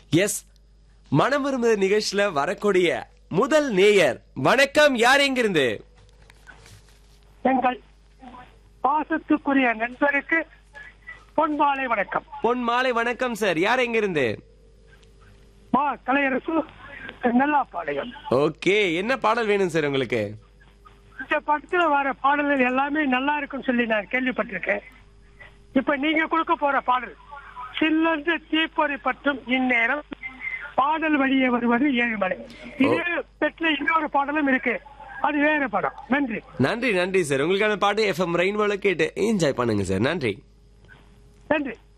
S மனம் விரும்புத நிகழ்ச்சியில வரக்கூடிய முதல் நேயர் வணக்கம் யார் எங்கிருந்து எங்கள் பாசத்துக்குரிய நண்பருக்கு பொன்மாலை வணக்கம் பொன் மாலை வணக்கம் சார் யார் எங்கிருந்து மா கலையரசு நல்லாப்பாளையம் ஓகே என்ன பாடல் வேணும் சார் உங்களுக்கு இந்த படத்துல வர பாடல்கள் எல்லாமே நல்லா இருக்குன்னு சொல்லி நான் கேள்விப்பட்டிருக்கேன் இப்ப நீங்க கொடுக்க போற பாடல் சில்லன்று தீப்பொறி பற்றும் இந்நேரம் பாடல் வழியே வருவது ஏழுமலை இது பெற்ற இன்னொரு பாடலும் இருக்கு அது வேற படம் நன்றி நன்றி நன்றி சார் உங்களுக்கான பாட்டு எஃப்எம் ரெயின்போல கேட்டு என்ஜாய் பண்ணுங்க சார் நன்றி நன்றி